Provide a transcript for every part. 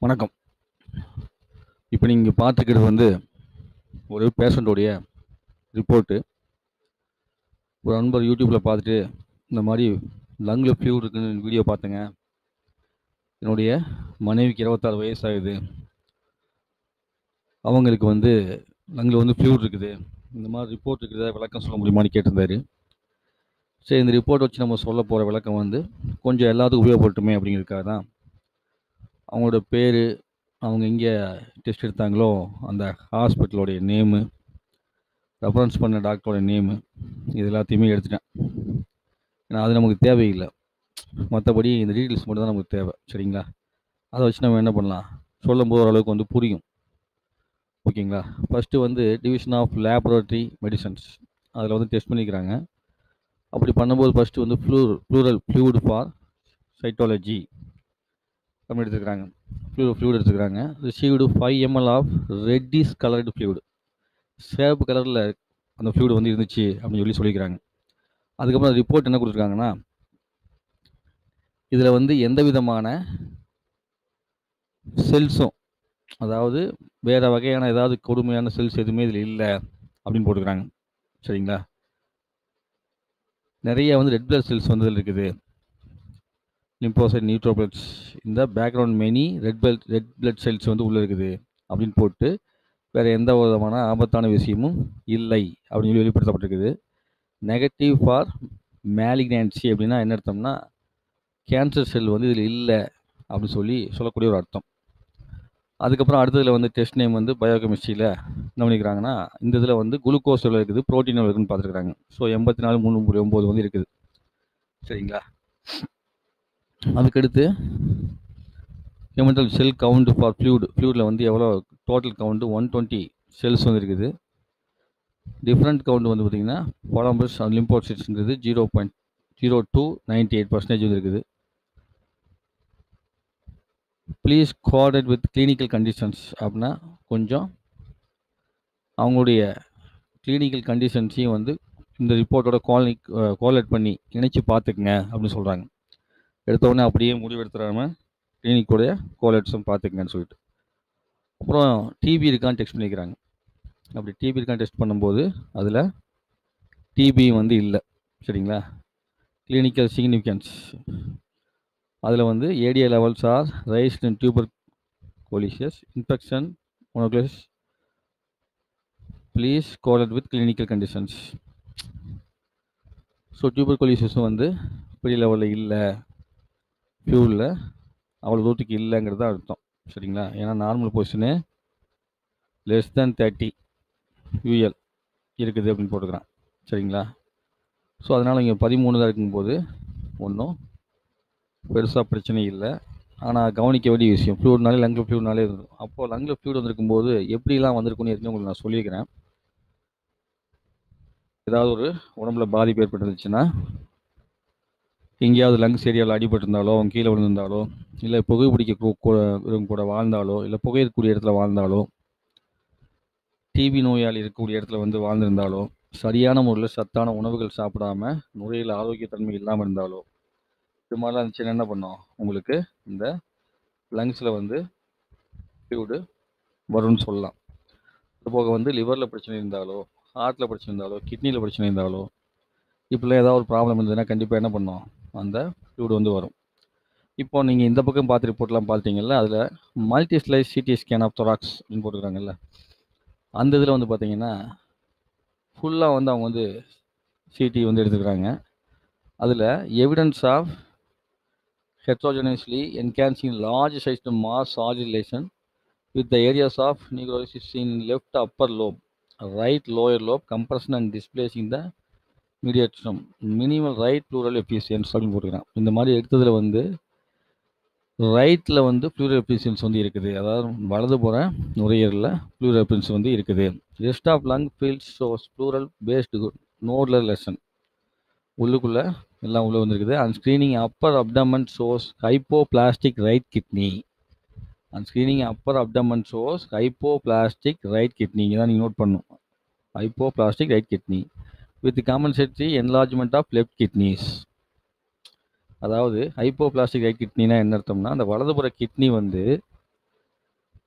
வணக்கம். இப்ப நீங்க பார்த்துருக்கிறது வந்து, ஒரு பேஷண்ட்டோடைய ரிப்போர்ட்டு. ஒரு நண்பர் YouTubeல பார்த்துட்டு, இந்த மாரி லங்ல ஃப்ளூயிட் இருக்குன்னு வீடியோ பார்த்தேங்க. என்னுடைய மனைவிக்கு 26 வயசு ஆகுது. அவங்களுக்கு வந்து லங்ல வந்து ஃப்ளூயிட் இருக்குது. இந்த மாரி ரிப்போர்ட் இருக்குது. விளக்கம் சொல்ல முடியுமான்னு கேட்டிருந்தாரு. சரி இந்த ரிப்போர்ட் வச்சு நம்ம சொல்லப் போற விளக்கம் வந்து, கொஞ்சம் எல்லாத்துக்கும் உபயோகப்படட்டுமே அப்படிங்கிறதுக்காக தான். அவங்களோட பேரு, அவங்க எங்க டெஸ்ட் எடுத்தாங்களோ, அந்த ஹாஸ்பிட்டலோடைய நேமு, ரெஃபரன்ஸ் பண்ண டாக்டரோட நேமு, இது எல்லாத்தையுமே எடுத்துட்டேன். ஏன்னா அது நமக்கு தேவையில்ல. மத்தபடி இந்த டீட்டெயில்ஸ் மட்டும் தான் நமக்கு தேவை. சரிங்களா? அத வச்சு நம்ம என்ன பண்ணலாம், சொல்லும்போது ஓரளவுக்கு வந்து புரியும். ஓகேங்களா? ஃபர்ஸ்ட்டு வந்து டிவிஷன் ஆஃப் லேபரேட்டரி மெடிசின்ஸ். அதில வந்து டெஸ்ட் பண்ணியிருக்கிறாங்க. அப்படி பண்ணும்போது ஃபர்ஸ்ட்டு வந்து ஃப்ளூர் ப்ளூரல் ஃப்ளூயிட் ஃபார் சைட்டாலஜி அப்படின்னு எடுத்துருக்காங்க. ஃப்ளூ ஃப்ளூயிட் எடுத்துருக்காங்க. Received 5 ML of reddish coloured fluid. சிவப்பு கலர்ல அந்த ஃப்ளூயிட் வந்து இருந்துச்சு அப்படின்னு சொல்லி சொல்லியிருக்கிறாங்க. அதுக்கப்புறம் ரிப்போர்ட் என்ன குடுத்துருக்காங்கன்னா இதில வந்து எந்த விதமான செல்ஸும், அதாவது வேற வகையான ஏதாவது கொடுமையான செல்ஸ் எதுவுமே இதில இல்ல அப்படின்னு போட்டுருக்காங்க. சரிங்களா? நெறைய வந்து ரெட் பிளட் செல்ஸ் வந்து இதில இருக்குது. லிம்போசைட் நியூட்ரோபில்ஸ் இந்த background many red blood red blood cells வந்து உள்ள இருக்குது அப்படின்னு போட்டு, வேற எந்த விதமான ஆபத்தான விஷயமும் இல்லை அப்படின்னு சொல்லி வெளிப்படுத்தப்பட்டிருக்குது. நெகட்டிவ் ஃபார் மேலிக்னன்சி அப்படின்னா என்ன அர்த்தம்னா, கேன்சர் செல் வந்து இதில இல்ல அப்படின்னு சொல்லி சொல்லக்கூடிய ஒரு அர்த்தம். அதுக்கப்புறம் அடுத்ததுல வந்து டெஸ்ட் நேம் வந்து பயோகெமிஸ்ட்ரியில என்ன பண்ணியிருக்கிறாங்கன்னா, இந்த இதில வந்து குளுக்கோஸ் எவ்வளோ இருக்குது, புரோட்டீன் எவ்வளோ இருக்குன்னு பார்த்துருக்காங்க. ஸோ 84, 3.9 வந்து இருக்குது. சரிங்களா? அதுக்கடுத்து ஹெமட்டல் செல் கவுண்ட் ஃபார் ஃப்ளூயிட். ஃப்ளூயிட்ல வந்து எவ்வளோ டோட்டல் கவுண்ட் 120 செல்ஸ் வந்து இருக்குது. டிஃபரண்ட் கவுண்ட் வந்து பார்த்தீங்கன்னா, கொலம்பஸ் அண்ட் லிம்போசைட்ஸ்ங்கிறது 0.0298% வந்து இருக்குது. Please coordinate with clinical conditions அப்படின்னா, கொஞ்சம் அவங்களுடைய கிளினிக்கல் கண்டிஷன்ஸையும் வந்து இந்த ரிப்போர்ட்டோட கோலிக் அ கோரிலேட் பண்ணி இணைச்சு பார்த்துக்கங்க அப்படின்னு சொல்றாங்க. எடுத்த உடனே அப்படியே முடிவு எடுத்துறாம, கிளினிக்கோடைய கோரிலேட்ஸும் பார்த்துக்கங்கன்னு சொல்லிட்டு. அப்புறம் டிபி இருக்கான்னு டெஸ்ட் பண்ணியிருக்கிறாங்க. அப்படி டிபி இருக்கான்னு டெஸ்ட் பண்ணும்போது, அதில டிபி வந்து இல்ல. சரிங்களா? கிளினிக்கல் சிக்னிஃபிகன்ஸ் அதில வந்து ADA levels are raised in tuberculosis infection மோனோக்ளோஸ் please correlate with clinical conditions. So டியூபர்குலோசிஸும் வந்து பெரிய லெவல்ல இல்ல. ஃப்ளூயிட்ல அவ்வளோ தூரத்துக்கு இல்லங்கிறது தான் அர்த்தம். சரிங்களா? ஏன்னா normal position less than 30 UL இருக்குது அப்படின்னு போட்டுருக்கான். சரிங்களா? ஸோ அதனால இங்க 13 தான் இருக்கும்போது, ஒண்ணும் பெருசா பிரச்சனை இல்ல. ஆனா கவனிக்க வேண்டிய விஷயம், ஃப்ளூயிட்னாலே லங்ல ஃப்ளூயிட்னாலே அப்போ லங்ல ஃப்ளூயிட் வந்திருக்கும்போது எப்படிலாம் வந்திருக்கும்னு ஏற்கனவே உங்களுக்கு நான் சொல்லியிருக்கிறேன். ஏதாவது ஒரு உடம்புல பாதிப்பு ஏற்பட்டிருந்துச்சுன்னா, எங்கேயாவது லங்ஸ் ஏரியால அடிபட்டிருந்தாலோ, அவங்க கீழ விழுந்திருந்தாலோ, இல்ல புகைப்பிடிக்க கூ கூ இவங்க கூட வாழ்ந்தாலோ, இல்ல புகை இருக்கக்கூடிய இடத்துல வாழ்ந்தாலோ, டிபி நோயாளி இருக்கக்கூடிய இடத்துல வந்து வாழ்ந்திருந்தாலோ, சரியான முறையில சத்தான உணவுகள் சாப்பிடாம, நுரையீரல் ஆரோக்கியத்தன்மை இல்லாம இருந்தாலோ, இது மாரிலாம் இருந்துச்சுன்னா என்ன பண்ணும், உங்களுக்கு இந்த லங்ஸ்ல வந்து ஃப்ளூயிடு வரும்னு சொல்லலாம். அதுபோக வந்து லிவர்ல பிரச்சனை இருந்தாலோ, ஹார்ட்ல பிரச்சனை இருந்தாலோ, கிட்னில பிரச்சனை இருந்தாலோ, இப்படிலாம் ஏதாவது ஒரு ப்ராப்ளம் இருந்ததுன்னா கண்டிப்பா என்ன பண்ணும், அந்த ஃப்ளூயிட் வந்து வரும். இப்போ நீங்க இந்த பக்கம் பார்த்த ரிப்போர்ட்லாம் பார்த்துட்டீங்கல்ல, அதில multi slice CT scan of thorax அப்படின்னு போட்டுருக்காங்கல்ல. அந்த இதில வந்து பார்த்தீங்கன்னா, ஃபுல்லா வந்து அவங்க வந்து சிடி வந்து எடுத்துருக்காங்க. அதில evidence of heterogeneously enhancing large sized mass articulation with the areas of neurosis in left upper lobe, right lower lobe compression and displacing the mediastinum minimal right pleural effusion அப்படின்னு போட்டுருக்கான். இந்த மாரி எடுத்ததில வந்து ரைட்ல வந்து ப்ளூரல் எஃபிசியன்ஸ் வந்து இருக்குது. அதாவது வலதுபுற நுரையீரல்ல ப்ளூரல் எஃபிசியன்ஸ் வந்து இருக்குது. Rest of lung fields shows pleural based nodular lesion. உள்ளுக்குள்ள எல்லாம் உள்ள வந்திருக்குது. And screening upper abdomen shows hypoplastic right kidney. And screening upper abdomen shows hypoplastic right kidney. இதான் நீங்க நோட் பண்ணணும். Hypoplastic right kidney with compensatory enlargement of left kidneys. அதாவது hypoplastic right கிட்னினா என்ன அர்த்தம்னா, அந்த வலதுபுற கிட்னி வந்து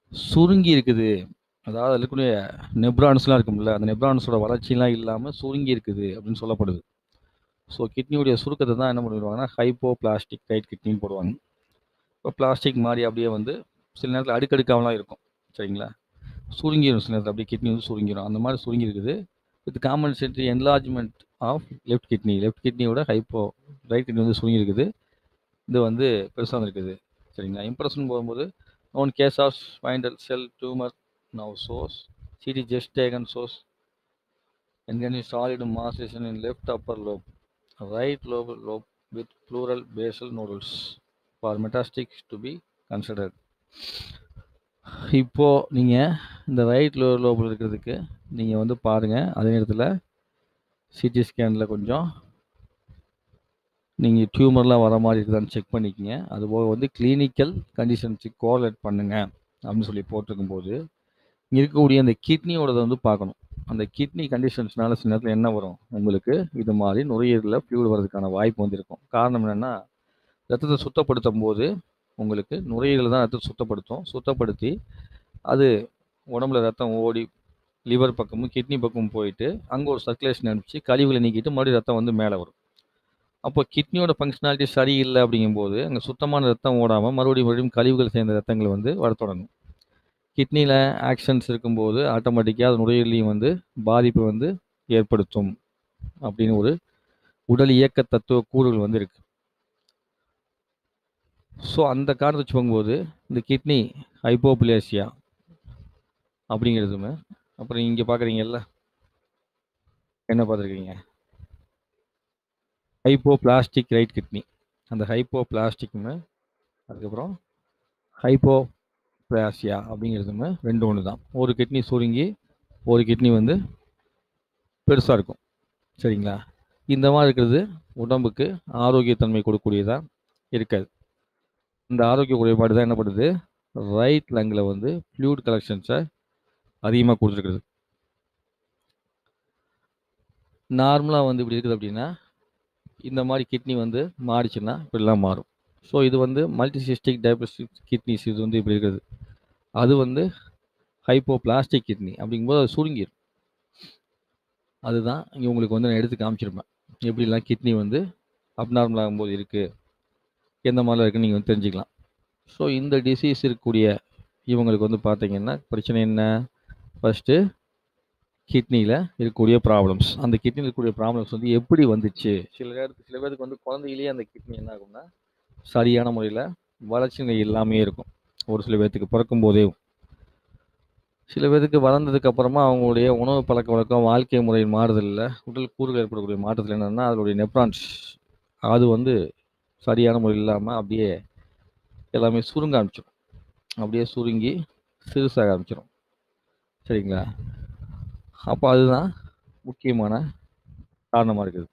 சுருங்கி இருக்குது அதாவது அதில் இருக்கக்கூடிய நெப்ரான்ஸ்லாம் இருக்கும்ல அந்த நெப்ரான்ஸோட வளர்ச்சிலாம் இல்லாமல் சுருங்கி இருக்குது அப்படின்னு சொல்லப்படுது ஸோ கிட்னியுடைய சுருக்கத்தை தான் என்ன பண்ணிடுவாங்கன்னா ஹைப்போ பிளாஸ்டிக் ரைட் கிட்னின்னு போடுவாங்க இப்போ பிளாஸ்டிக் மாதிரி அப்படியே வந்து சில நேரத்தில் அடுக்கடுக்காமலாம் இருக்கும் சரிங்களா சுருங்கிடும் சில நேரத்தில் அப்படியே கிட்னி வந்து சுருங்கிடும் அந்த மாதிரி சுருங்கி இருக்குது with compensatory enlargement of left kidney left கிட்னியோட ஹைப்போ ரைட் கிட்னி வந்து சுருங்கி இருக்குது இது வந்து பெருசாக இருக்குது சரிங்களா இம்ப்ரெஷன் போகும்போது one case of spindle cell tumour now source CT just taken source என்கனி சாலிட் மாசேஷன் in left upper lobe right lobe lobe with pleural basal nodules for metastasis to be considered இப்போது நீங்கள் இந்த ரைட் லோ லோபில் இருக்கிறதுக்கு நீங்கள் வந்து பாருங்கள் அதே நேரத்தில் சிடி ஸ்கேனில் கொஞ்சம் நீங்கள் டியூமர்லாம் வர மாதிரி இருக்குதான்னு செக் பண்ணிக்கங்க அதுபோக வந்து கிளினிக்கல் கண்டிஷன்ஸுக்கு கோஆர்டினேட் பண்ணுங்க அப்படின்னு சொல்லி போட்டிருக்கும் போது இங்கே இருக்கக்கூடிய அந்த கிட்னியோடதை வந்து பார்க்கணும் அந்த கிட்னி கண்டிஷன்ஸ்னால சில நேரத்தில் என்ன வரும் உங்களுக்கு இது மாதிரி நுரையீரலில் ஃப்ளூட் வர்றதுக்கான வாய்ப்பு வந்து இருக்கும் காரணம் என்னென்னா ரத்தத்தை சுத்தப்படுத்தும் போது உங்களுக்கு நுரையீரல் தான் ரத்தத்தை சுத்தப்படுத்தும் சுத்தப்படுத்தி அது உடம்புல ரத்தம் ஓடி லிவர் பக்கமும் கிட்னி பக்கமும் போயிட்டு அங்கே ஒரு சர்க்குலேஷன் அனுப்பிச்சு கழிவுகளை நீக்கிட்டு மறுபடியும் ரத்தம் வந்து மேலே வரும் அப்போ கிட்னியோட ஃபங்க்ஷனாலிட்டி சரியில்லை அப்படிங்கும்போது அங்கே சுத்தமான ரத்தம் ஓடாமல் மறுபடியும் மறுபடியும் கழிவுகள் சேர்ந்த ரத்தங்கள் வந்து வர தொடங்கும் கிட்னியில் ஆக்ஷன்ஸ் இருக்கும்போது ஆட்டோமேட்டிக்காக அது நுரையீரலையும் வந்து பாதிப்பு வந்து ஏற்படுத்தும் அப்படின்னு ஒரு உடல் இயக்க தத்துவ கூறுகள் வந்து இருக்கு ஸோ அந்த காரணத்தை வச்சு போகும்போது இந்த கிட்னி ஹைப்போபிளேசியா அப்படிங்கிறதுமே அப்புறம் இங்கே பார்க்குறீங்கல்ல என்ன பார்த்துருக்கீங்க ஹைப்போ பிளாஸ்டிக் ரைட் கிட்னி அந்த ஹைப்போ பிளாஸ்டிக்னு அதுக்கப்புறம் ஹைப்போ பிளாசியா அப்படிங்கிறதுமே ரெண்டு ஒன்று தான் ஒரு கிட்னி சுருங்கி ஒரு கிட்னி வந்து பெருசாக இருக்கும் சரிங்களா இந்த மாதிரி இருக்கிறது உடம்புக்கு ஆரோக்கியத்தன்மை கொடுக்கக்கூடியதாக இருக்காது இந்த ஆரோக்கிய குறைபாடு தான் என்ன பண்ணுது ரைட் லங்கில் வந்து ஃப்ளூட் கலெக்ஷன்ஸை அதிகமாக கொடுத்துருக்குது நார்மலாக வந்து இப்படி இருக்குது அப்படின்னா இந்த மாதிரி கிட்னி வந்து மாறிச்சுன்னா இப்படிலாம் மாறும் ஸோ இது வந்து மல்டிசிஸ்டிக் டயபெட்டிக் கிட்னிஸ் இது வந்து இப்படி இருக்குது அது வந்து ஹைப்போ பிளாஸ்டிக் கிட்னி அப்படிங்கும்போது அது சுருங்கிடும் அதுதான் இங்கே உங்களுக்கு வந்து நான் எடுத்து காமிச்சிருப்பேன் எப்படிலாம் கிட்னி வந்து அப்நார்மல் ஆகும்போது இருக்குது எந்த மாதிரிலாம் இருக்குன்னு நீங்கள் வந்து தெரிஞ்சுக்கலாம் ஸோ இந்த டிசீஸ் இருக்கக்கூடிய இவங்களுக்கு வந்து பார்த்தீங்கன்னா பிரச்சனை என்ன ஃபஸ்ட்டு கிட்னியில் இருக்கக்கூடிய ப்ராப்ளம்ஸ் அந்த கிட்னியில் இருக்கக்கூடிய ப்ராப்ளம்ஸ் வந்து எப்படி வந்துச்சு சில நேரத்துக்கு சில பேருக்கு வந்து குழந்தையிலேயே அந்த கிட்னி என்ன ஆகும்னா சரியான முறையில் வளர்ச்சி நிலை இல்லாமே இருக்கும் ஒரு சில பேர்த்துக்கு பிறக்கும் போதே சில பேருக்கு வளர்ந்ததுக்கு அப்புறமா அவங்களுடைய உணவு பழக்க வழக்கம் வாழ்க்கை முறை மாறுதலில் உடல் கூறுகள் ஏற்படக்கூடிய மாற்றத்தில் என்னென்னா அதனுடைய நெப்ரான்ஸ் அது வந்து சரியான முறையில் இல்லாமல் அப்படியே எல்லாமே சுருங்க ஆரம்பிச்சிடும் அப்படியே சுருங்கி சிறுசாக ஆரம்பிச்சிடும் சரிங்களா அப்போ அதுதான் முக்கியமான காரணமாக இருக்குது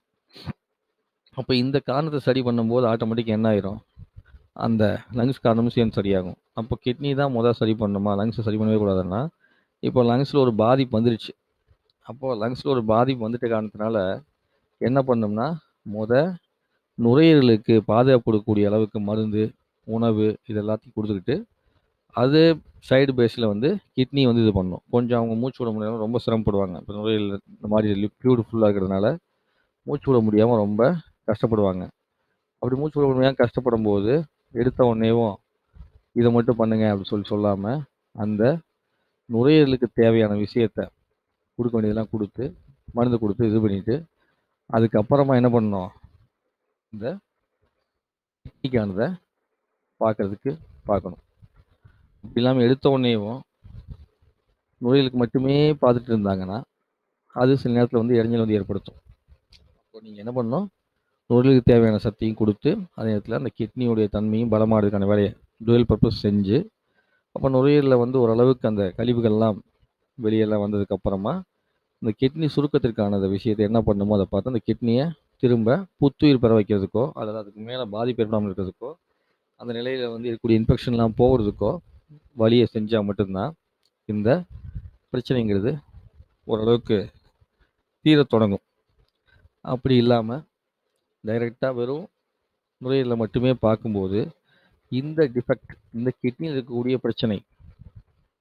அப்போ இந்த காரணத்தை சரி பண்ணும்போது ஆட்டோமேட்டிக் என்ன ஆயிரும் அந்த லங்ஸ் காரணமும் சேர்ந்து சரியாகும் அப்போ கிட்னி தான் முதல் சரி பண்ணணுமா லங்ஸை சரி பண்ணவே கூடாதுன்னா இப்போ லங்ஸில் ஒரு பாதிப்பு வந்துருச்சு அப்போது லங்ஸில் ஒரு பாதிப்பு வந்துட்ட காரணத்தினால என்ன பண்ணோம்னா முத நுரையீரலுக்கு பாதுகாப்பு கொடுக்கக்கூடிய அளவுக்கு மருந்து உணவு இது எல்லாத்தையும் கொடுத்துக்கிட்டு அது சைடு பேஸில் வந்து கிட்னி வந்து இது பண்ணும் கொஞ்சம் அவங்க மூச்சு விட முடியாமல் ரொம்ப சிரமப்படுவாங்க இப்போ நுரையீரல் இந்த மாதிரி லிக்யூடு ஃபுல்லாக இருக்கிறதுனால மூச்சு விட முடியாமல் ரொம்ப கஷ்டப்படுவாங்க அப்படி மூச்சு விட முடியாமல் கஷ்டப்படும் போது எடுத்த உடனேவும் இதை மட்டும் பண்ணுங்க அப்படி சொல்லி சொல்லாமல் அந்த நுரையீரலுக்கு தேவையான விஷயத்த கொடுக்க வேண்டியதெல்லாம் கொடுத்து மருந்து கொடுத்து இது பண்ணிட்டு அதுக்கப்புறமா என்ன பண்ணணும் இந்த கிட்னிக்கானதை பார்க்கறதுக்கு பார்க்கணும் இப்படி இல்லாமல் எடுத்த உடனேவும் நுரையீரலுக்கு மட்டுமே பார்த்துட்டு இருந்தாங்கன்னா அது சில நேரத்தில் வந்து இடைஞ்சல் வந்து ஏற்படுத்தும் அப்போ நீங்கள் என்ன பண்ணணும் நுரையீரலுக்கு தேவையான சக்தியும் கொடுத்து அதே நேரத்தில் அந்த கிட்னியுடைய தன்மையும் பலமாடுறதுக்கான வேலையை டுவெல் பர்பஸ் செஞ்சு அப்போ நுரையீரலில் வந்து ஓரளவுக்கு அந்த கழிவுகள்லாம் வெளியெல்லாம் வந்ததுக்கு அப்புறமா இந்த கிட்னி சுருக்கத்திற்கான அந்த விஷயத்தை என்ன பண்ணுமோ அதை பார்த்து அந்த கிட்னியை திரும்ப புத்துயிர் பெற வைக்கிறதுக்கோ அல்லது அதுக்கு மேலே பாதிப்பு ஏற்படாமல் இருக்கிறதுக்கோ அந்த நிலையில் வந்து இருக்கக்கூடிய இன்ஃபெக்ஷன்லாம் போகிறதுக்கோ வழியை செஞ்சால் மட்டும்தான் இந்த பிரச்சனைங்கிறது ஓரளவுக்கு தீரத் தொடங்கும் அப்படி இல்லாமல் டைரெக்டாக வெறும் நுரையீரலை மட்டுமே பார்க்கும்போது இந்த டிஃபெக்ட் இந்த கிட்னியில் இருக்கக்கூடிய பிரச்சனை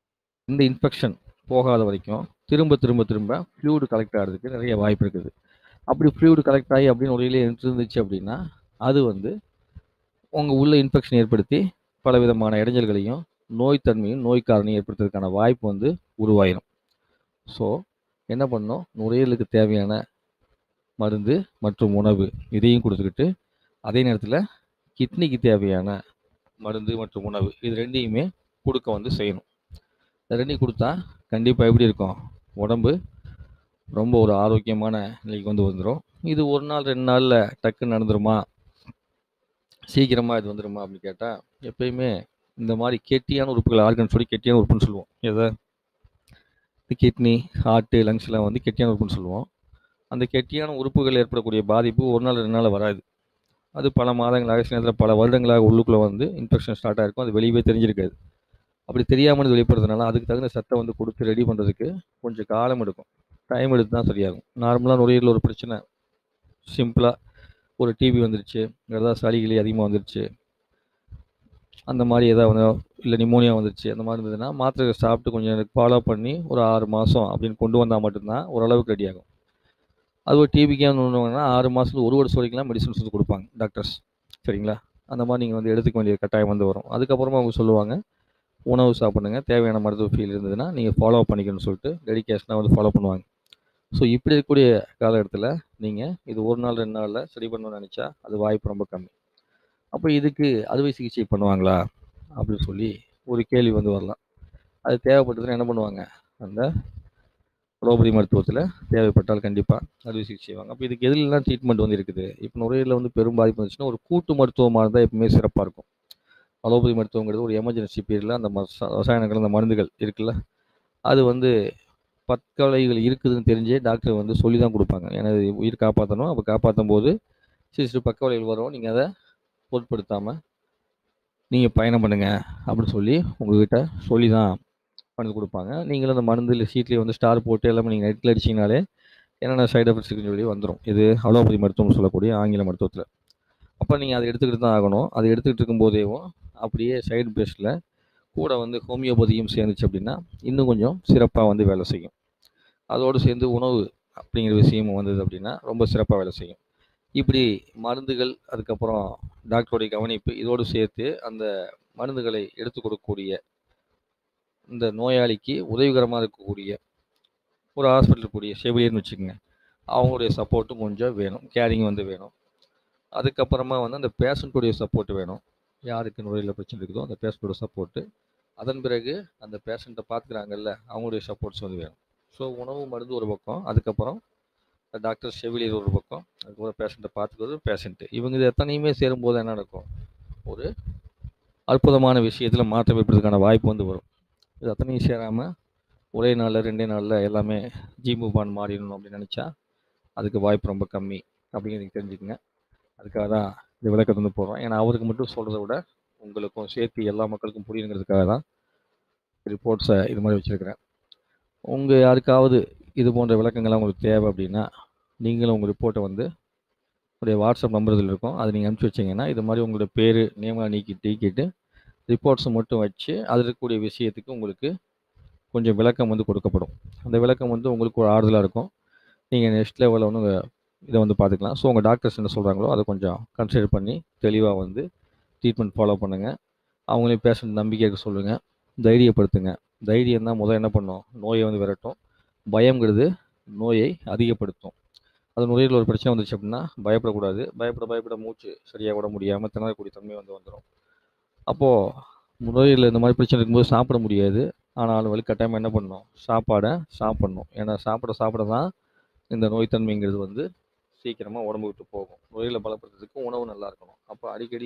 இந்த இன்ஃபெக்ஷன் போகாத வரைக்கும் திரும்ப திரும்ப திரும்ப ஃப்ளூயிடு கலெக்ட் ஆகிறதுக்கு நிறைய வாய்ப்பு இருக்குது அப்படி ஃப்ளூயிடு கலெக்ட் ஆகி அப்படின்னு உரையிலே இருந்துச்சு அப்படின்னா அது வந்து உங்கள் உள்ள இன்ஃபெக்ஷன் ஏற்படுத்தி பல விதமான இடைஞ்சல்களையும் நோய் தன்மையும் நோய் காரணியும் ஏற்படுத்துறதுக்கான வாய்ப்பு வந்து உருவாயிரும் ஸோ என்ன பண்ணணும் நுரையீரலுக்கு தேவையான மருந்து மற்றும் உணவு இதையும் கொடுத்துக்கிட்டு அதே நேரத்தில் கிட்னிக்கு தேவையான மருந்து மற்றும் உணவு இது ரெண்டையுமே கொடுக்க வந்து செய்யணும் இது ரெண்டையும் கொடுத்தா கண்டிப்பாக எப்படி இருக்கும் உடம்பு ரொம்ப ஒரு ஆரோக்கியமான நிலைக்கு வந்து வந்துடும் இது ஒரு நாள் ரெண்டு நாளில் டக்குன்னு நடந்துருமா சீக்கிரமாக இது வந்துருமா அப்படின்னு கேட்டால் எப்பயுமே இந்த மாதிரி கெட்டியான உறுப்புகள் ஆர்கன் சொல்லி கெட்டியான உறுப்புன்னு சொல்லுவோம் எதை கிட்னி ஹார்ட்டு லங்ஸ்லாம் வந்து கெட்டியான உறுப்புன்னு சொல்லுவோம் அந்த கெட்டியான உறுப்புகள் ஏற்படக்கூடிய பாதிப்பு ஒரு நாள் ரெண்டு நாள் வராது அது பல மாதங்களாக சில நேரத்தில் பல வருடங்களாக உள்ளுக்குள்ளே வந்து இன்ஃபெக்ஷன் ஸ்டார்ட் ஆகிருக்கும் அது வெளியவே தெரிஞ்சிருக்காது அப்படி தெரியாமல் இது வெளிப்படுறதுனால அதுக்கு தகுந்த சத்தை வந்து கொடுத்து ரெடி பண்ணுறதுக்கு கொஞ்சம் காலம் எடுக்கும் டைம் எடுத்து தான் சரியாகும் நார்மலாக நுரையீரல் ஒரு பிரச்சனை சிம்பிளாக ஒரு டிவி வந்துருச்சு ஏதாவது சளி கிளி அதிகமாக வந்துருச்சு அந்த மாதிரி ஏதாவது வந்து இல்லை நிமோனியா வந்துருச்சு அந்த மாதிரி இருந்ததுன்னா மாத்திரை சாப்பிட்டு கொஞ்சம் ஃபாலோ பண்ணி ஒரு ஆறு மாதம் அப்படின்னு கொண்டு வந்தால் மட்டும்தான் ஓரளவுக்கு ரெடி ஆகும் அது ஒரு டிபிக்கே ஒன்றுனா ஆறு மாதத்துல ஒரு வருஷம் வரைக்கும்லாம் மெடிசன்ஸ் வந்து கொடுப்பாங்க டாக்டர்ஸ் சரிங்களா அந்த மாதிரி நீங்கள் வந்து எடுத்துக்க வேண்டிய கட்டாயம் வந்து வரும் அதுக்கப்புறமா அவங்க சொல்லுவாங்க உணவு சாப்பிடுங்க தேவையான மருத்துவ ஃபீல் இருந்ததுன்னா நீங்கள் ஃபாலோ பண்ணிக்கணும்னு சொல்லிட்டு டெடிக்கேஷனாக வந்து ஃபாலோ பண்ணுவாங்க ஸோ இப்படி இருக்கக்கூடிய காலகட்டத்தில் நீங்கள் இது ஒரு நாள் ரெண்டு நாளில் சரி பண்ணணும்னு நினச்சா அது வாய்ப்பு ரொம்ப கம்மி அப்போ இதுக்கு அறுவை சிகிச்சை பண்ணுவாங்களா அப்படின்னு சொல்லி ஒரு கேள்வி வந்து வரலாம் அது தேவைப்பட்டதுன்னா என்ன பண்ணுவாங்க அந்த அலோபதி மருத்துவத்தில் தேவைப்பட்டால் கண்டிப்பாக அறுவை சிகிச்சை செய்வாங்க அப்போ இதுக்கு எதுலாம் ட்ரீட்மெண்ட் வந்து இருக்குது இப்போ நுரையீரலில் வந்து பெரும் பாதிப்பு வந்துச்சுன்னா ஒரு கூட்டு மருத்துவமாக இருந்தால் எப்பவுமே சிறப்பாக இருக்கும் அலோபதி மருத்துவங்கிறது ஒரு எமர்ஜென்சி பீரியடில் அந்த ம- ச- ரசாயனங்கள் அந்த மருந்துகள் இருக்குல்ல அது வந்து பற்கொலைகள் இருக்குதுன்னு தெரிஞ்சே டாக்டர் வந்து சொல்லி தான் கொடுப்பாங்க ஏன்னா இது உயிர் காப்பாற்றணும் அப்போ காப்பாற்றும் போது சிறு சிறு பக்கவிளைவுகள் வரும் நீங்கள் அதை பொருட்படுத்தாமல் நீங்கள் பயணம் பண்ணுங்க அப்படின்னு சொல்லி உங்ககிட்ட சொல்லி தான் மருந்து கொடுப்பாங்க நீங்களும் அந்த மருந்து இல்லை சீட்லேயே வந்து ஸ்டார் போட்டு எல்லாமே நீங்கள் நெட்டில் அடிச்சிங்கனாலே என்னென்ன சைடு எஃபெக்ட்ஸ் இருக்குன்னு சொல்லி வந்துடும் இது அலோபதி மருத்துவம் சொல்லக்கூடிய ஆங்கில மருத்துவத்தில் அப்போ நீங்கள் அதை எடுத்துக்கிட்டு தான் ஆகணும் அதை எடுத்துக்கிட்டு இருக்கும்போதேவும் அப்படியே சைடு பேஸில் கூட வந்து ஹோமியோபதியும் சேர்ந்துச்சு அப்படின்னா இன்னும் கொஞ்சம் சிறப்பாக வந்து வேலை செய்யும் அதோடு சேர்ந்து உணவு அப்படிங்கிற விஷயமும் வந்தது அப்படின்னா ரொம்ப சிறப்பாக வேலை செய்யும் இப்படி மருந்துகள் அதுக்கப்புறம் டாக்டருடைய கவனிப்பு இதோடு சேர்த்து அந்த மருந்துகளை எடுத்து கொடுக்கக்கூடிய இந்த நோயாளிக்கு உதவிகரமாக இருக்கக்கூடிய ஒரு ஹாஸ்பிட்டல் கூடிய செவிலியர்னு வச்சுக்கோங்க அவங்களுடைய சப்போர்ட்டும் கொஞ்சம் வேணும் கேரிங் வந்து வேணும் அதுக்கப்புறமா வந்து அந்த பேஷண்ட்டுடைய சப்போர்ட் வேணும் யாருக்கு நுரையில் பிரச்சனை இருக்குதோ அந்த பேஷண்ட்டோட சப்போர்ட்டு அதன் பிறகு அந்த பேஷண்ட்டை பார்த்துக்கிறாங்கல்ல அவங்களுடைய சப்போர்ட்ஸ் வந்து வேணும் ஸோ உணவு மருந்து ஒரு பக்கம் அதுக்கப்புறம் டாக்டர் செவிலியர் ஒரு பக்கம் அதுக்கப்புறம் பேஷண்ட்டை பார்த்துக்கிறது பேஷண்ட்டு இவங்க இது எத்தனையுமே சேரும்போது என்ன நடக்கும் ஒரு அற்புதமான விஷயத்தில் மாற்றம் ஏற்படுறதுக்கான வாய்ப்பு வந்து வரும் இது அத்தனையும் சேராமல் ஒரே நாளில் ரெண்டே நாளில் எல்லாமே ஜி மூவான் மாறிடணும் அப்படின்னு நினச்சா அதுக்கு வாய்ப்பு ரொம்ப கம்மி அப்படிங்கிறது தெரிஞ்சுக்கங்க அதுக்காக தான் இந்த விளக்கத்தை வந்து போடுறோம் ஏன்னா அவருக்கு மட்டும் சொல்கிறத விட உங்களுக்கும் சேர்த்து எல்லா மக்களுக்கும் புரியுங்கிறதுக்காக தான் ரிப்போர்ட்ஸை இது மாதிரி வச்சுருக்கிறேன் உங்கள் யாருக்காவது இது போன்ற விளக்கங்கள்லாம் உங்களுக்கு தேவை அப்படின்னா நீங்களும் உங்கள் ரிப்போர்ட்டை வந்து உடைய வாட்ஸ்அப் நம்பர் இதில் இருக்கும் அதை நீங்கள் அனுப்பிச்சி வச்சிங்கன்னா இது மாதிரி உங்களோட பேர் நேமெலாம் நீக்கி நீக்கிட்டு ரிப்போர்ட்ஸை மட்டும் வச்சு அதில் இருக்கக்கூடிய விஷயத்துக்கு உங்களுக்கு கொஞ்சம் விளக்கம் வந்து கொடுக்கப்படும் அந்த விளக்கம் வந்து உங்களுக்கு ஒரு ஆறுதலாக இருக்கும் நீங்கள் நெக்ஸ்ட் லெவலில் வந்து இதை வந்து பார்த்துக்கலாம் ஸோ உங்கள் டாக்டர்ஸ் என்ன சொல்கிறாங்களோ அதை கொஞ்சம் கன்சிடர் பண்ணி தெளிவாக வந்து ட்ரீட்மெண்ட் ஃபாலோ பண்ணுங்கள் அவங்களையும் பேஷண்ட் நம்பிக்கை இருக்க சொல்லுங்கள் தைரியப்படுத்துங்க தைரியம் தான் முதல் என்ன பண்ணும் நோயை வந்து விரட்டும் பயங்கிறது நோயை அதிகப்படுத்தும் அது நுரையீரல் ஒரு பிரச்சனை வந்துச்சு அப்படின்னா பயப்படக்கூடாது பயப்பட பயப்பட மூச்சு சரியாக விட முடியாமல் திணறக்கூடிய தன்மை வந்து வந்துடும் அப்போது நுரையீரல் இந்த மாதிரி பிரச்சனை இருக்கும்போது சாப்பிட முடியாது ஆனாலும் வலுக்கட்டாயமாக என்ன பண்ணணும் சாப்பாடை சாப்பிடணும் ஏன்னா சாப்பிட சாப்பிட தான் இந்த நோய்த்தன்மைங்கிறது வந்து சீக்கிரமாக உடம்பு விட்டு போகும் நுரையீரலை பலப்படுத்துறதுக்கு உணவு நல்லா இருக்கணும் அப்போ அடிக்கடி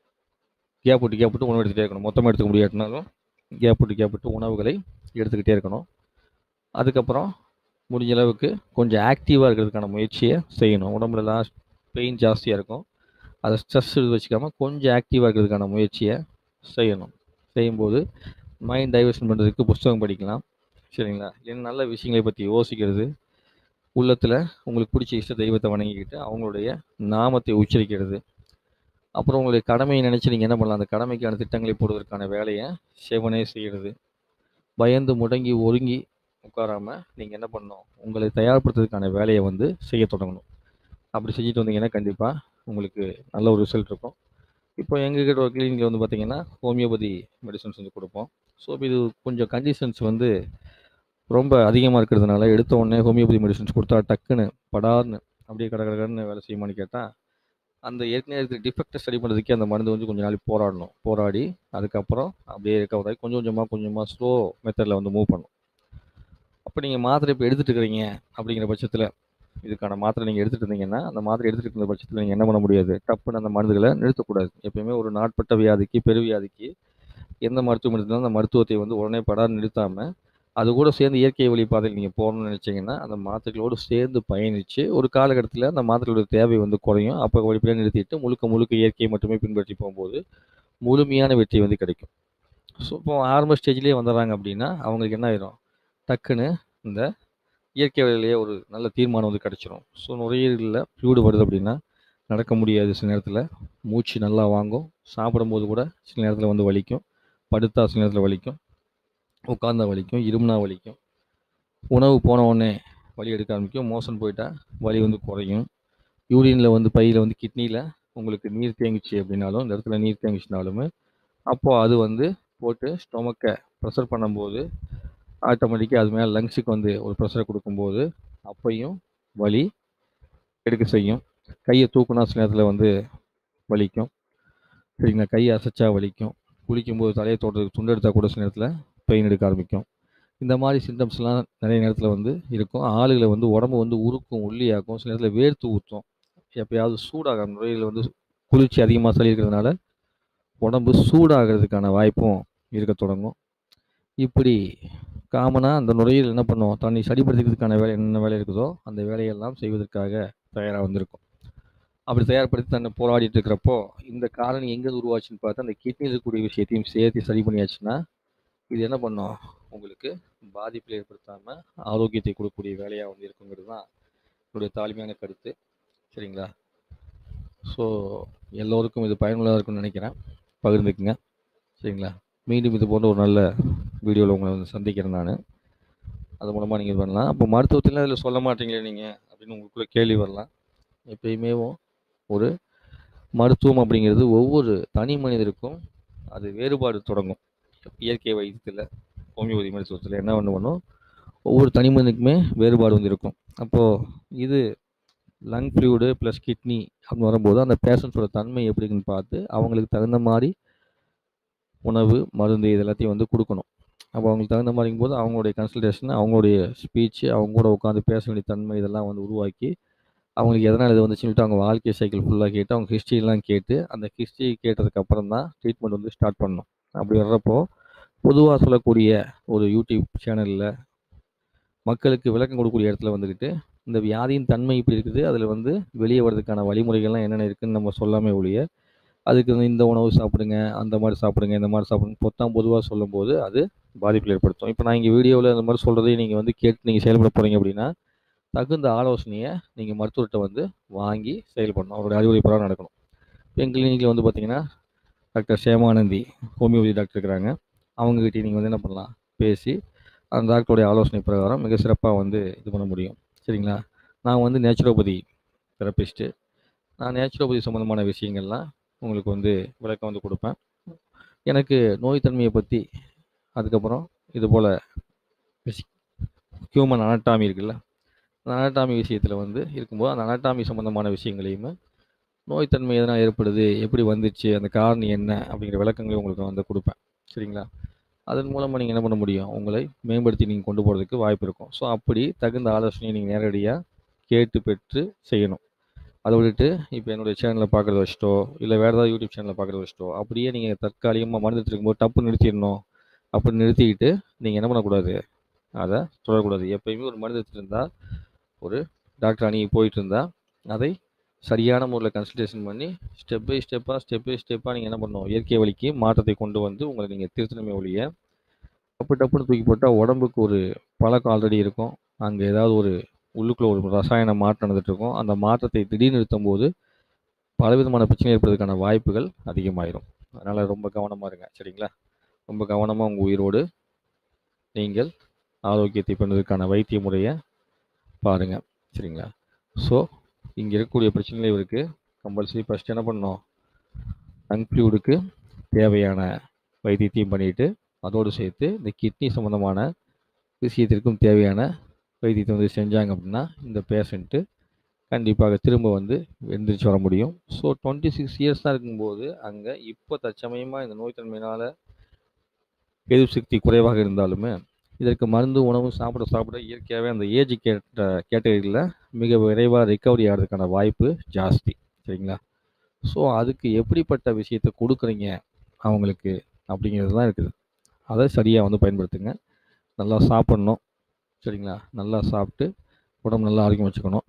கேப் விட்டு கேப் விட்டு உணவு எடுத்துகிட்டே இருக்கணும் மொத்தமாக எடுத்துக்க முடியாட்டினாலும் கேப் விட்டு கேப் விட்டு உணவுகளை எடுத்துக்கிட்டே இருக்கணும் அதுக்கப்புறம் முடிஞ்ச அளவுக்கு கொஞ்சம் ஆக்டிவாக இருக்கிறதுக்கான முயற்சியை செய்யணும் உடம்புலலாம் பெயின் ஜாஸ்தியாக இருக்கும் அதை ஸ்ட்ரெஸ் வச்சுக்காம கொஞ்சம் ஆக்டிவாக இருக்கிறதுக்கான முயற்சியை செய்யணும் செய்யும்போது மைண்ட் டைவர்ஷன் பண்ணுறதுக்கு புஸ்தகம் படிக்கலாம் சரிங்களா இல்லைன்னா நல்ல விஷயங்களை பற்றி யோசிக்கிறது உள்ளத்தில் உங்களுக்கு பிடிச்ச இஷ்ட தெய்வத்தை வணங்கிக்கிட்டு அவங்களுடைய நாமத்தை உச்சரிக்கிறது அப்புறம் உங்களுடைய கடமையை நினச்சி நீங்கள் என்ன பண்ணலாம் அந்த கடமைக்கான திட்டங்களை போடுவதற்கான வேலையை செவனே செய்கிறது பயந்து முடங்கி ஒதுங்கி உட்காராம நீங்கள் என்ன பண்ணணும் உங்களை தயார்படுத்துறதுக்கான வேலையை வந்து செய்ய தொடங்கணும் அப்படி செஞ்சுட்டு வந்தீங்கன்னா கண்டிப்பாக உங்களுக்கு நல்ல ஒரு ரிசல்ட் இருக்கும் இப்போ எங்ககிட்ட ஒரு கிளினிக்கில் வந்து பார்த்தீங்கன்னா ஹோமியோபதி மெடிசன்ஸ் வந்து கொடுப்போம் ஸோ இது கொஞ்சம் கண்டிஷன்ஸ் வந்து ரொம்ப அதிகமாக இருக்கிறதுனால எடுத்த உடனே ஹோமியோபதி மெடிசன்ஸ் கொடுத்தா டக்குன்னு படார்னு அப்படியே கட கடன்னு வேலை செய்யுமான்னு கேட்டால் அந்த ஏற்கனவே இருக்கிற டிஃபெக்டை சரி பண்ணுறதுக்கே அந்த மருந்து வந்து கொஞ்ச நாளைக்கு போராடணும் போராடி அதுக்கப்புறம் அப்படியே ரெக்கவர் ஆகி கொஞ்சம் கொஞ்சமாக கொஞ்சமாக ஸ்லோ மெத்தடில் வந்து மூவ் பண்ணும் அப்போ நீங்கள் மாத்திரை இப்போ எடுத்துகிட்டு இருக்கிறீங்க அப்படிங்கிற பட்சத்தில் இதுக்கான மாத்திரை நீங்கள் எடுத்துகிட்டு இருந்தீங்கன்னா அந்த மாத்திரை எடுத்துகிட்டு இருந்த பட்சத்தில் நீங்கள் என்ன பண்ண முடியாது டப்புன்னு அந்த மருந்துகளை நிறுத்தக்கூடாது எப்பயுமே ஒரு நாட்பட்ட வியாதிக்கு பெருவியாதிக்கு எந்த மருத்துவம் எடுத்தாலும் அந்த மருத்துவத்தை வந்து உடனே படாது நிறுத்தாமல் அது கூட சேர்ந்து இயற்கை வழி பாதையில் நீங்கள் போகணும்னு நினச்சிங்கன்னா அந்த மாத்திரைகளோடு சேர்ந்து பயணித்து ஒரு காலகட்டத்தில் அந்த மாத்திரைகளோட தேவை வந்து குறையும் அப்போ வழிபடியாக நிறுத்திட்டு முழுக்க முழுக்க இயற்கையை மட்டுமே பின்பற்றி போகும்போது முழுமையான வெற்றி வந்து கிடைக்கும் ஸோ இப்போ ஆரம்ப ஸ்டேஜ்லேயே வந்துடுறாங்க அப்படின்னா அவங்களுக்கு என்ன ஆயிரும் டக்குன்னு இந்த இயற்கை வழியிலேயே ஒரு நல்ல தீர்மானம் வந்து கிடச்சிரும் ஸோ நுரையீரலில் ஃப்ளூடு வருது அப்படின்னா நடக்க முடியாது சில நேரத்தில் மூச்சு நல்லா வாங்கும் சாப்பிடும்போது கூட சில நேரத்தில் வந்து வலிக்கும் படுத்தா சில நேரத்தில் வலிக்கும் உட்காந்தா வலிக்கும் இருமுனா வலிக்கும் உணவு போன உடனே வலி எடுக்க ஆரம்பிக்கும் மோஷன் போயிட்டா வலி வந்து குறையும் யூரினில் வந்து பையில் வந்து கிட்னியில் உங்களுக்கு நீர் தேங்கிச்சு அப்படின்னாலும் இந்த இடத்துல நீர் தேங்கிச்சுனாலுமே அப்போது அது வந்து போட்டு ஸ்டொமக்கை ப்ரெஷர் பண்ணும்போது ஆட்டோமேட்டிக்காக அது மேலே லங்ஸுக்கு வந்து ஒரு ப்ரெஷரை கொடுக்கும்போது அப்பையும் வலி எடுக்க செய்யும் கையை தூக்குனா சில நேரத்தில் வந்து வலிக்கும் சரிங்களா கையை அசைச்சா வலிக்கும் குளிக்கும்போது தலையை தோட்டத்துக்கு துண்டு எடுத்தால் கூட சில நேரத்தில் பெயின் எடுக்க ஆரம்பிக்கும் இந்த மாதிரி சிம்டம்ஸ்லாம் நிறைய நேரத்தில் வந்து இருக்கும் ஆளுகளை வந்து உடம்பு வந்து உருக்கும் ஒல்லியாக்கும் சில நேரத்தில் வேர்த்து ஊற்றும் எப்பயாவது சூடாக நுரையில் வந்து குளிர்ச்சி அதிகமாக சளி இருக்கிறதுனால உடம்பு சூடாகிறதுக்கான வாய்ப்பும் இருக்க தொடங்கும் இப்படி காமனாக அந்த நுரையீரல் என்ன பண்ணும் தன்னை சரிப்படுத்திக்கிறதுக்கான வேலை என்ன வேலை இருக்குதோ அந்த வேலையெல்லாம் செய்வதற்காக தயாராக வந்திருக்கும் அப்படி தயார்படுத்தி தன்னை போராடிட்டு இருக்கிறப்போ இந்த காரணி எங்கேருந்து உருவாச்சுன்னு பார்த்தா அந்த கிட்னியில் இருக்கக்கூடிய விஷயத்தையும் சேர்த்து சரி பண்ணியாச்சுன்னா இது என்ன பண்ணும் உங்களுக்கு பாதிப்பில் ஏற்படுத்தாமல் ஆரோக்கியத்தை கொடுக்கக்கூடிய வேலையாக வந்து இருக்குங்கிறது தான் என்னுடைய தாழ்மையான கருத்து சரிங்களா ஸோ எல்லோருக்கும் இது பயனுள்ளதாக இருக்கும்னு நினைக்கிறேன் பகிர்ந்துக்குங்க சரிங்களா மீண்டும் இது போன்ற ஒரு நல்ல வீடியோவில் உங்களை வந்து சந்திக்கிறேன் நான் அது மூலமாக நீங்கள் பண்ணலாம் அப்போ மருத்துவத்தில் அதில் சொல்ல மாட்டீங்களே நீங்கள் அப்படின்னு உங்களுக்குள்ள கேள்வி வரலாம் எப்பயுமே ஒரு மருத்துவம் அப்படிங்கிறது ஒவ்வொரு தனி மனிதருக்கும் அது வேறுபாடு தொடங்கும் இயற்கை வைத்தியத்தில் ஹோமியோபதி மருத்துவத்தில் என்ன ஒன்று பண்ணும் ஒவ்வொரு தனி மனிதனுக்குமே வேறுபாடு வந்து இருக்கும் அப்போது இது லங் ஃப்ளூடு ப்ளஸ் கிட்னி அப்படின்னு வரும்போது அந்த பேஷண்ட்ஸோட தன்மை எப்படின்னு பார்த்து அவங்களுக்கு தகுந்த மாதிரி உணவு மருந்து இது எல்லாத்தையும் வந்து கொடுக்கணும் அப்போ அவங்களுக்கு தகுந்த மாதிரிங்கும் போது அவங்களுடைய கன்சல்டேஷன் அவங்களுடைய ஸ்பீச்சு அவங்க கூட உட்காந்து பேச வேண்டிய தன்மை இதெல்லாம் வந்து உருவாக்கி அவங்களுக்கு எதனால் இது வந்துச்சுன்னு சொல்லிட்டு அவங்க வாழ்க்கை சைக்கிள் ஃபுல்லாக கேட்டு அவங்க ஹிஸ்ட்ரிலாம் கேட்டு அந்த ஹிஸ்ட்ரி கேட்டதுக்கு அப்புறம் தான் ட்ரீட்மெண்ட் வந்து ஸ்டார்ட் பண்ணணும் அப்படி வர்றப்போ பொதுவாக சொல்லக்கூடிய ஒரு யூடியூப் சேனலில் மக்களுக்கு விளக்கம் கொடுக்கக்கூடிய இடத்துல வந்துக்கிட்டு இந்த வியாதியின் தன்மை இப்படி இருக்குது அதில் வந்து வெளியே வர்றதுக்கான வழிமுறைகள்லாம் என்னென்ன இருக்குதுன்னு நம்ம சொல்லாமே ஒழிய அதுக்கு வந்து இந்த உணவு சாப்பிடுங்க அந்த மாதிரி சாப்பிடுங்க இந்த மாதிரி சாப்பிடுங்க பொத்தாம் பொதுவாக சொல்லும்போது அது பாதிப்பில் ஏற்படுத்தும் இப்போ நான் இங்கே வீடியோவில் இந்த மாதிரி சொல்கிறதையும் நீங்கள் வந்து கேட்டு நீங்கள் செயல்பட போகிறீங்க அப்படின்னா தகுந்த ஆலோசனையை நீங்கள் மருத்துவர்கிட்ட வந்து வாங்கி செயல்படணும் அவருடைய அறிவுரை பிரகாரம் நடக்கணும் இப்போ எங்கள் கிளினிக்கில் வந்து பார்த்தீங்கன்னா டாக்டர் சேமானந்தி ஹோமியோபதி டாக்டர் இருக்கிறாங்க அவங்ககிட்ட நீங்கள் வந்து என்ன பண்ணலாம் பேசி அந்த டாக்டருடைய ஆலோசனை பிரகாரம் மிக சிறப்பாக வந்து இது பண்ண முடியும் சரிங்களா நான் வந்து நேச்சுரோபதி தெரப்பிஸ்ட்டு நான் நேச்சுரோபதி சம்மந்தமான விஷயங்கள்லாம் உங்களுக்கு வந்து விளக்கம் வந்து கொடுப்பேன் எனக்கு நோய் தன்மையை பற்றி அதுக்கப்புறம் இது போல் ஹியூமன் அனாட்டாமி இருக்குல்ல அந்த அனாட்டாமி விஷயத்தில் வந்து இருக்கும்போது அந்த அனாட்டாமி சம்மந்தமான விஷயங்களையுமே நோய்த்தன்மை எதனால் ஏற்படுது எப்படி வந்துச்சு அந்த காரணம் என்ன அப்படிங்கிற விளக்கங்களையும் உங்களுக்கு வந்து கொடுப்பேன் சரிங்களா அதன் மூலமாக நீங்கள் என்ன பண்ண முடியும் உங்களை மேம்படுத்தி நீங்கள் கொண்டு போகிறதுக்கு வாய்ப்பு இருக்கும் ஸோ அப்படி தகுந்த ஆலோசனையை நீங்கள் நேரடியாக கேட்டு பெற்று செய்யணும் அதை விட்டுட்டு இப்போ என்னுடைய சேனலில் பார்க்குறத வச்சுட்டோ இல்லை வேறு ஏதாவது யூடியூப் சேனலில் பார்க்குறத வச்சுட்டோ அப்படியே நீங்கள் தற்காலிகமாக மருந்து இருக்கும்போது டப்பு நிறுத்திடணும் அப்படி நிறுத்திக்கிட்டு நீங்கள் என்ன பண்ணக்கூடாது அதை தொடரக்கூடாது எப்பயுமே ஒரு மருந்து இருந்தால் ஒரு டாக்டர் அணுகி போயிட்டு இருந்தால் அதை சரியான முறையில் கன்சல்டேஷன் பண்ணி ஸ்டெப் பை ஸ்டெப்பாக ஸ்டெப் பை ஸ்டெப்பாக நீங்கள் என்ன பண்ணணும் இயற்கை வழிக்கு மாற்றத்தை கொண்டு வந்து உங்களை நீங்கள் திருத்தணுமே ஒழிய டப்பு டப்புன்னு தூக்கி போட்டால் உடம்புக்கு ஒரு பழக்கம் ஆல்ரெடி இருக்கும் அங்கே ஏதாவது ஒரு உள்ளுக்குள்ளே ஒரு ரசாயன மாற்றம் நடந்துட்டு இருக்கும் அந்த மாற்றத்தை திடீர்னு நிறுத்தும் போது பலவிதமான பிரச்சனை ஏற்படுறதுக்கான வாய்ப்புகள் அதிகமாயிரும் அதனால் ரொம்ப கவனமாக இருங்க சரிங்களா ரொம்ப கவனமாக உங்கள் உயிரோடு நீங்கள் ஆரோக்கியத்தை பெறுவதற்கான வைத்திய முறையை பாருங்கள் சரிங்களா ஸோ இங்கே இருக்கக்கூடிய பிரச்சனைகள் இவருக்கு கம்பல்சரி ஃபஸ்ட் என்ன பண்ணணும் லங் ஃப்ளூடுக்கு தேவையான வைத்தியத்தையும் பண்ணிட்டு அதோடு சேர்த்து இந்த கிட்னி சம்மந்தமான விஷயத்திற்கும் தேவையான வைத்தியத்தை வந்து செஞ்சாங்க அப்படின்னா இந்த பேஷண்ட்டு கண்டிப்பாக திரும்ப வந்து எந்திரிச்சு வர முடியும் ஸோ டுவெண்ட்டி சிக்ஸ் இயர்ஸ் தான் இருக்கும்போது அங்கே இப்போ தற்சமயமாக இந்த நோய் தன்மையினால் எதிர்ப்பு சக்தி குறைவாக இருந்தாலுமே இதற்கு மருந்து உணவு சாப்பிட சாப்பிட இயற்கையாகவே அந்த ஏஜ் கேட்ட கேட்டகரியில் மிக விரைவாக ரிக்கவரி ஆகிறதுக்கான வாய்ப்பு ஜாஸ்தி சரிங்களா ஸோ அதுக்கு எப்படிப்பட்ட விஷயத்தை கொடுக்குறீங்க அவங்களுக்கு அப்படிங்கிறது தான் இருக்குது அதை சரியாக வந்து பயன்படுத்துங்க நல்லா சாப்பிட்ணும் சரிங்களா நல்லா சாப்பிட்டு உடம்பு நல்லா ஆரோக்கியம் வச்சுக்கணும்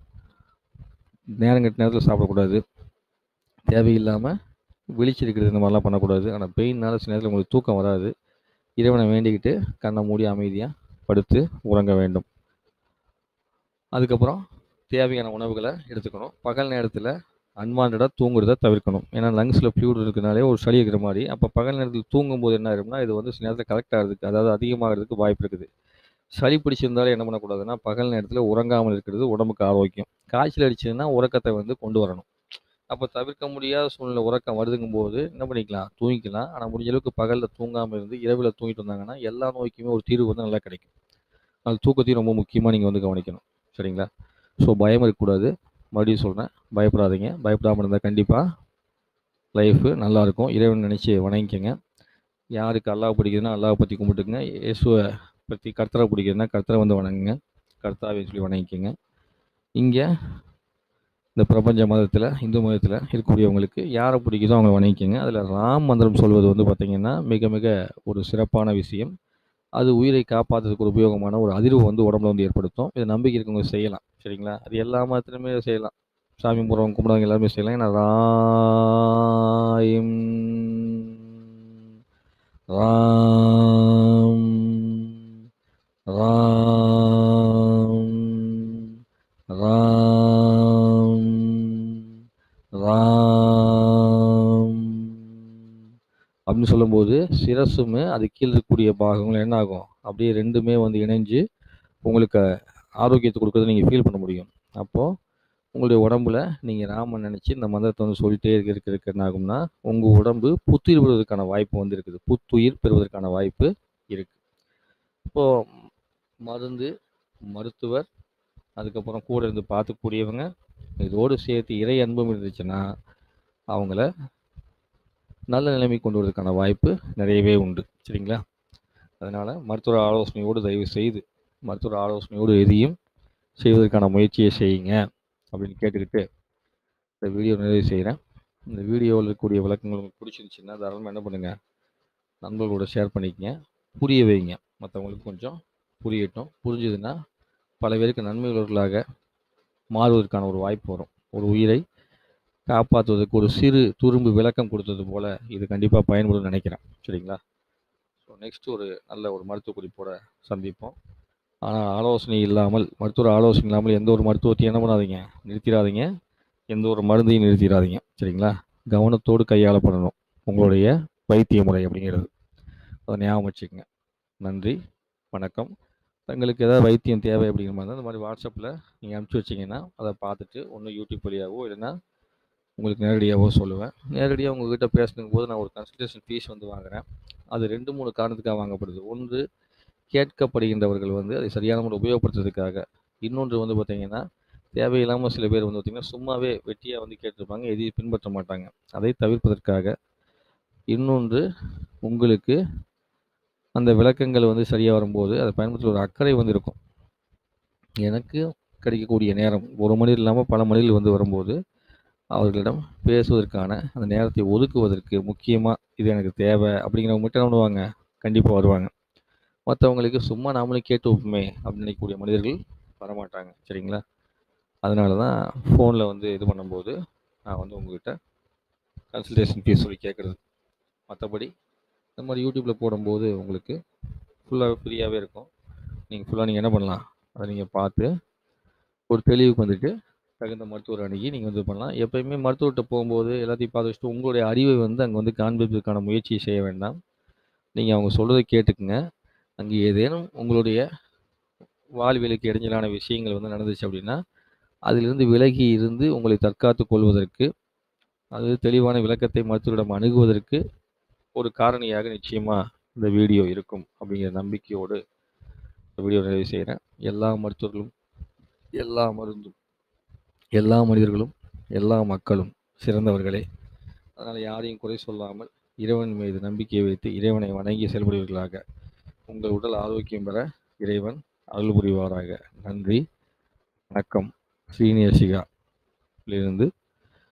நேரங்கட்ட நேரத்தில் சாப்பிடக்கூடாது தேவையில்லாமல் விழிச்சிருக்கிறது இந்த மாதிரிலாம் பண்ணக்கூடாது ஆனால் பெயின்னால சில நேரத்தில் உங்களுக்கு தூக்கம் வராது இறைவனை வேண்டிக்கிட்டு கண்ணை மூடி அமைதியாக படுத்து உறங்க வேண்டும் அதுக்கப்புறம் தேவையான உணவுகளை எடுத்துக்கணும் பகல் நேரத்தில் அன்வான்டாக தூங்குறத தவிர்க்கணும் ஏன்னா லங்ஸில் ஃப்ளூட் இருக்கனாலே ஒரு சளி இருக்கிற மாதிரி அப்போ பகல் நேரத்தில் தூங்கும்போது என்ன ஆயிரும்னா இது வந்து சில நேரத்தில் கரெக்ட் ஆகிறதுக்கு அதாவது அதிகமாகிறதுக்கு வாய்ப்பு இருக்குது சளி பிடிச்சிருந்தாலும் என்ன பண்ணக்கூடாதுன்னா பகல் நேரத்தில் உறங்காமல் இருக்கிறது உடம்புக்கு ஆரோக்கியம் காய்ச்சல் அடிச்சதுன்னா உறக்கத்தை வந்து கொண்டு வரணும் அப்போ தவிர்க்க முடியாத சூழ்நிலை உறக்கம் வருதுங்கும் போது என்ன பண்ணிக்கலாம் தூங்கிக்கலாம் ஆனால் முடிஞ்ச அளவுக்கு பகலில் தூங்காமல் இருந்து இரவில் தூங்கிட்டு வந்தாங்கன்னா எல்லா நோய்க்குமே ஒரு தீர்வு வந்து நல்லா கிடைக்கும் அது தூக்கத்தையும் ரொம்ப முக்கியமாக நீங்கள் வந்து கவனிக்கணும் சரிங்களா ஸோ பயம் இருக்கக்கூடாது மறுபடியும் சொல்கிறேன் பயப்படாதீங்க பயப்படாமல் இருந்தால் கண்டிப்பாக லைஃபு நல்லாயிருக்கும் இறைவன் நினச்சி வணங்கிக்கங்க யாருக்கு அல்லாஹ் பிடிக்குதுன்னா அல்லாஹ் பற்றி கும்பிட்டுக்குங்க இயேசுவை பற்றி கர்த்தரை பிடிக்குதுன்னா கர்த்தரை வந்து வணங்குங்க கர்த்தாவை சொல்லி வணங்கிக்கங்க இங்கே இந்த பிரபஞ்ச மதத்தில் இந்து மதத்தில் இருக்கக்கூடியவங்களுக்கு யாரை பிடிக்குதோ அவங்க வணங்கிக்கங்க அதில் ராம் மந்திரம் சொல்வது வந்து பார்த்திங்கன்னா மிக மிக ஒரு சிறப்பான விஷயம் அது உயிரை காப்பாற்றுறதுக்கு ஒரு உபயோகமான ஒரு அதிர்வு வந்து உடம்புல வந்து ஏற்படுத்தும் இதை நம்பிக்கை இருக்கவங்க செய்யலாம் சரிங்களா அது எல்லா மதத்துலையுமே செய்யலாம் சாமி கும்பிட்றவங்க கும்பிட்றவங்க எல்லாருமே செய்யலாம் ஏன்னா ராயம் ராம் ராம் ராம் ராம் அப்படின்னு சொல்லும்போது சிரசுமே அது கீழே இருக்கக்கூடிய பாகங்கள் என்ன ஆகும் அப்படியே ரெண்டுமே வந்து இணைஞ்சு உங்களுக்கு ஆரோக்கியத்தை கொடுக்கறத நீங்கள் ஃபீல் பண்ண முடியும் அப்போது உங்களுடைய உடம்புல நீங்கள் ராமன் நினச்சி இந்த மந்திரத்தை வந்து சொல்லிட்டே இருக்க இருக்க இருக்க என்ன ஆகும்னா உங்கள் உடம்பு புத்துயிர் பெறுவதற்கான வாய்ப்பு வந்து இருக்குது புத்துயிர் பெறுவதற்கான வாய்ப்பு இருக்குது இப்போது மருந்து மருத்துவர் அதுக்கப்புறம் கூட இருந்து பார்த்துக்கூடியவங்க இதோடு சேர்த்து இறை அன்பும் இருந்துச்சுன்னா அவங்கள நல்ல நிலைமை கொண்டு வரதுக்கான வாய்ப்பு நிறையவே உண்டு சரிங்களா அதனால் மருத்துவ ஆலோசனையோடு தயவு செய்து மருத்துவ ஆலோசனையோடு எதையும் செய்வதற்கான முயற்சியை செய்யுங்க அப்படின்னு கேட்டுக்கிட்டு இந்த வீடியோ நிறைவு செய்கிறேன் இந்த வீடியோவில் இருக்கக்கூடிய விளக்கங்கள் உங்களுக்கு பிடிச்சிருந்துச்சின்னா தாராளமாக என்ன பண்ணுங்கள் நண்பர்களோட ஷேர் பண்ணிக்கங்க புரிய வைங்க மற்றவங்களுக்கு கொஞ்சம் புரியட்டும் புரிஞ்சுதுன்னா பல பேருக்கு நன்மையுள்ளவர்களாக மாறுவதற்கான ஒரு வாய்ப்பு வரும் ஒரு உயிரை காப்பாற்றுவதற்கு ஒரு சிறு துரும்பு விளக்கம் கொடுத்தது போல் இது கண்டிப்பாக பயன்படும் நினைக்கிறேன் சரிங்களா ஸோ நெக்ஸ்ட் ஒரு நல்ல ஒரு மருத்துவ குறிப்போட சந்திப்போம் ஆனால் ஆலோசனை இல்லாமல் மருத்துவ ஆலோசனை இல்லாமல் எந்த ஒரு மருத்துவத்தையும் என்ன பண்ணாதீங்க நிறுத்திடாதீங்க எந்த ஒரு மருந்தையும் நிறுத்திடாதீங்க சரிங்களா கவனத்தோடு கையாளப்படணும் உங்களுடைய வைத்திய முறை அப்படிங்கிறது அதை ஞாபகம் வச்சுக்கோங்க நன்றி வணக்கம் தங்களுக்கு ஏதாவது வைத்தியம் தேவை அப்படிங்கிற மாதிரி இருந்தால் இந்த மாதிரி வாட்ஸ்அப்பில் நீங்கள் அனுப்பிச்சி வச்சிங்கன்னா அதை பார்த்துட்டு ஒன்று யூடியூப் வழியாகவோ இல்லைன்னா உங்களுக்கு நேரடியாகவோ சொல்லுவேன் நேரடியாக உங்ககிட்ட பேசுனும் போது நான் ஒரு கன்சல்டேஷன் ஃபீஸ் வந்து வாங்குகிறேன் அது ரெண்டு மூணு காரணத்துக்காக வாங்கப்படுது ஒன்று கேட்கப்படுகின்றவர்கள் வந்து அதை சரியான முறை உபயோகப்படுத்துறதுக்காக இன்னொன்று வந்து பார்த்திங்கன்னா தேவையில்லாமல் சில பேர் வந்து பார்த்திங்கன்னா சும்மாவே வெட்டியாக வந்து கேட்டிருப்பாங்க எதையும் பின்பற்ற மாட்டாங்க அதை தவிர்ப்பதற்காக இன்னொன்று உங்களுக்கு அந்த விளக்கங்கள் வந்து சரியாக வரும்போது அதை பயன்படுத்த ஒரு அக்கறை வந்து இருக்கும் எனக்கு கிடைக்கக்கூடிய நேரம் ஒரு மணி இல்லாமல் பல மணிகள் வந்து வரும்போது அவர்களிடம் பேசுவதற்கான அந்த நேரத்தை ஒதுக்குவதற்கு முக்கியமாக இது எனக்கு தேவை அப்படிங்கிறவங்க மட்டும் என்ன பண்ணுவாங்க கண்டிப்பாக வருவாங்க மற்றவங்களுக்கு சும்மா நாமளே கேட்டு வைப்போமே அப்படின்னு நினைக்கக்கூடிய மனிதர்கள் வரமாட்டாங்க சரிங்களா அதனால தான் ஃபோனில் வந்து இது பண்ணும்போது நான் வந்து உங்ககிட்ட கன்சல்டேஷன் ஃபீஸ் சொல்லி கேட்குறது மற்றபடி இந்த மாதிரி யூடியூப்பில் போடும்போது உங்களுக்கு ஃபுல்லாக ஃப்ரீயாகவே இருக்கும் நீங்கள் ஃபுல்லாக நீங்கள் என்ன பண்ணலாம் அதை நீங்கள் பார்த்து ஒரு தெளிவுக்கு வந்துட்டு தகுந்த மருத்துவர் அணுகி நீங்கள் வந்து பண்ணலாம் எப்பயுமே மருத்துவர்கிட்ட போகும்போது எல்லாத்தையும் பார்த்து வச்சுட்டு உங்களுடைய அறிவை வந்து அங்கே வந்து காண்பிப்பதற்கான முயற்சியை செய்ய வேண்டாம் நீங்கள் அவங்க சொல்கிறத கேட்டுக்குங்க அங்கே ஏதேனும் உங்களுடைய வாழ்வியலுக்கு இடைஞ்சலான விஷயங்கள் வந்து நடந்துச்சு அப்படின்னா அதிலிருந்து விலகி இருந்து உங்களை தற்காத்துக் கொள்வதற்கு அது தெளிவான விளக்கத்தை மருத்துவரிடம் அணுகுவதற்கு ஒரு காரணியாக நிச்சயமா இந்த வீடியோ இருக்கும் அப்படிங்கிற நம்பிக்கையோடு இந்த வீடியோ நிறைவு செய்கிறேன் எல்லா மருத்துவர்களும் எல்லா மருந்தும் எல்லா மனிதர்களும் எல்லா மக்களும் சிறந்தவர்களே அதனால் யாரையும் குறை சொல்லாமல் இறைவன் மீது நம்பிக்கை வைத்து இறைவனை வணங்கி செயல்படுவீர்களாக உங்கள் உடல் ஆரோக்கியம் பெற இறைவன் அருள் புரிவாராக நன்றி வணக்கம் ஸ்ரீனியசிகா இருந்து